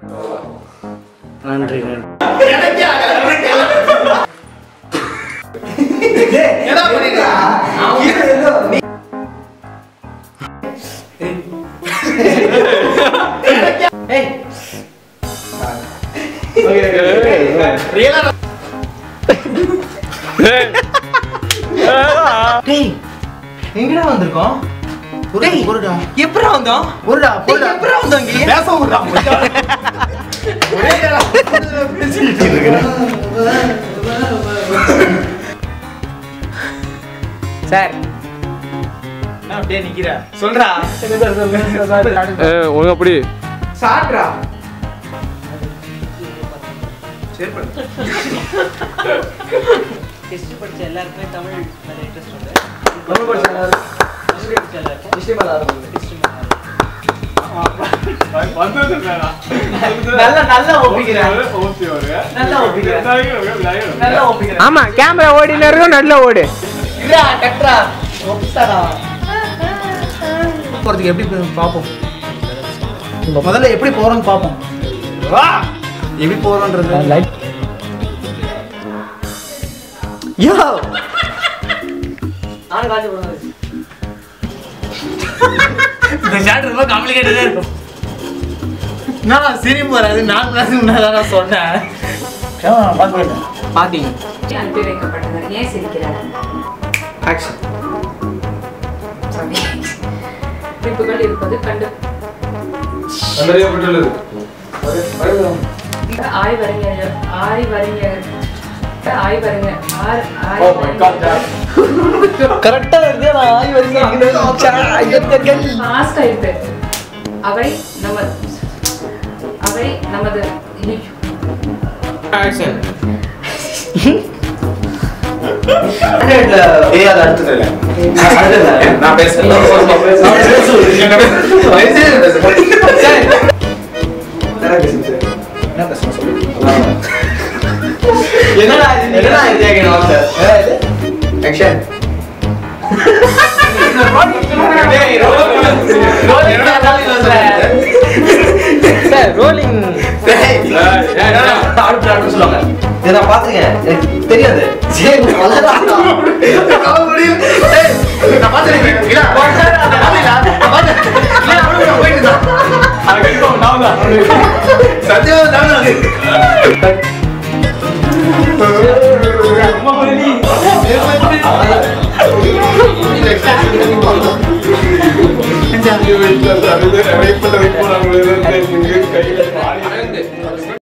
நன்றி நன்றி டேய் எங்கடா வந்திருக்கோம் டேய் பொருடா எப்படா வந்தோம் பொருடா டேய், பொருடா எப்படா வந்தோம் இங்க பேச விடுறா ஒரே நேரம் பேசிட்டு இருக்கிறேன் சார் நான் அப்படியே நிக்கிறேன் சொல்றா ஒழுங்கா அப்படி சாட்ரா டெஸ்ட் படிச்ச எல்லாருக்குமே தமிழ் மேல இன்ட்ரெஸ்ட் உண்டு தமிழ் படிச்ச எல்லாரும் தமிழ் படிச்ச எல்லாருக்கும் ஹிஸ்டரி மேல ஆரம்பிங்க டெஸ்ட் மேல நல்லா நல்லா ஒப்பிக்கிறேன் நல்லா ஒப்பிக்கிறேன் நல்லா ஒப்பிக்கிறேன் ஆமா கேமரா ஓடினு இருக்கும் நடுல ஓடு இல்லடா டக்ரா ஒப்பிட்டாடா போறதுக்கு எப்படி போ- பார்ப்போம் முதல்ல எப்படி போறோம்னு பார்ப்போம் வா எப்படி போறோன்றது யோ நானும் காலேஜ் போடுறது இந்த ஷாட் ரொம்ப காம்ப்ளிகேட்டடா இருக்கும் நான் சிரிப்பு வராது நான் நேரத்துக்கு முன்னாடி நான் சொன்னேன் பாத்தீங்க அனுப்பி வைக்கப்பட்டனர் ஏன் சிரிக்கிறார் ஆக்ஷன் குறிப்புகள் இருப்பது கண்டு ஆய்வறிஞர் ஆய்வறிஞர் ஆய்வறிஞர் ஆர் கரெக்டா இருக்கு நான் ஆய் வரைக்கும் ஃபாஸ்ட் ஆயிட்டு அவை நமது அவை நமது ஆக்ஷன் ஏய் அது அடுத்தது இல்ல நான் பேசுறேன் என்ன பேசணும் சொல்லு என்னடா இது என்னடா இது கேக்கணும் சார் ஆக்ஷன் ரோலிங் சொல்லுவாங்க இதை நான் பாத்துருக்கேன் எனக்கு தெரியாது சரி வளராதா. நான் பாத்துறேன் இல்ல நான் பாத்துறேன் நான் பாத்துறேன் இல்ல அவனுக்கு நான் போயிட்டு சத்தியமா தான் வெயிட் பண்ண வெயிட் பண்ண